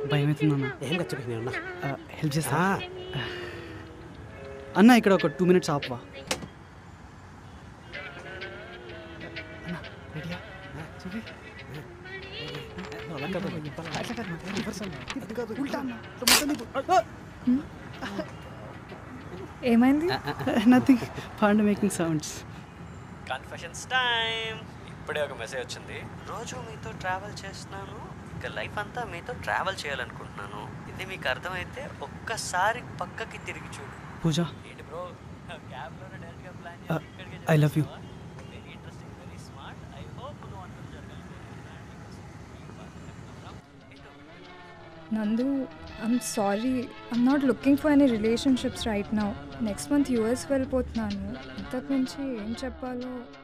భయం అవుతుందన్న ఏం ఖర్చు నేను ఉన్నా హెల్ప్ చేస్తా ఆ, అన్న ఇక్కడ ఒక టూ మినిట్స్ ఆపవా అన్న రెడీయా చూపి అలా కాదు, చెప్పాలా? అట్లా కాదు, అట్లా reverse అన్న. ఉల్టా అన్న. ఇట్లా మొత్తం తిప్పు. ఏమైంది nothing fund making sounds confessions time ఇప్పుడే ఒక మెసేజ్ వచ్చింది రోజు మీతో ట్రావెల్ చేస్తున్నాను ఇక లైఫ్ అంతా మీతో ట్రావెల్ చేయాలనుకుంటున్నాను ఇది మీకు అర్థమైతే ఒక్కసారి పక్కకి తిరిగి చూడు పూజ ఏంటి బ్రో క్యాబ్లోనే డైరెక్ట్గా ప్లాన్ Uh, చేసి ఇక్కడికి I love you. Very interesting very smart I hope నువ్వు అనుకుని జరగాలి Nandu I'm sorry I'm not looking for any relationships right now next month US వెళ్ళిపోతున్నాను ఇంతకు మించి ఏం చెప్పాలో